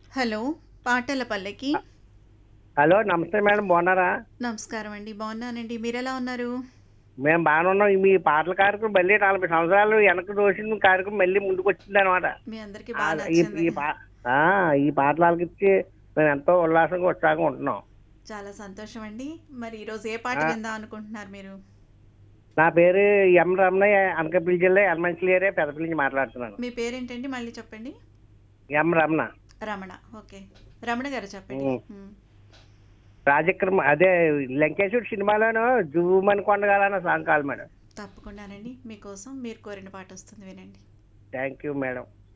Hello పాటల పల్లకి hello నమస్తే మేడం బాగున్నారా నమస్కారం అండి బాగున్నానండి మీరు ఎలా ఉన్నారు మేము బాగానే ఉన్నాం మీ పాటల కార్యక్రమం మళ్ళీ నలభై సంవత్సరాలు వెనక్కి దోసిన కార్యక్రమం మళ్ళీ ముందుకు వచ్చింది అనమాట మీ అందరికి బాగా ఈ నచ్చింది ఈ పా- ఆ, ఈ పాటలు ఆలకిచ్చి మేము ఎంతో ఉల్లాసంగా ఉత్సాహంగా ఉంటున్నాం చాలా సంతోషం అండి మరి ఈరోజు ఏ పాట ఆ. విందాం అనుకుంటున్నారు మీరు నా పేరు ఎం రమణయ్య అనకాపల్లి జిల్లా ఎలమంచిలి ఏరియా పెద్దపల్లి నుంచి మాట్లాడుతున్నాను మీ పేరేంటండి మళ్ళీ చెప్పండి ఎం రమణ రమణ ఓకే రమణ గారు చెప్పండి ఉమ్. ఉమ్. రాజక్రమ అదే లంకేశ్వర సినిమాలోను జూమని కొండగాలన్న సాంగ్ కాదు మేడం తప్పకుండానండి మీకోసం మీరు కోరిన పాట వస్తుంది వినండి థ్యాంక్ యూ మేడం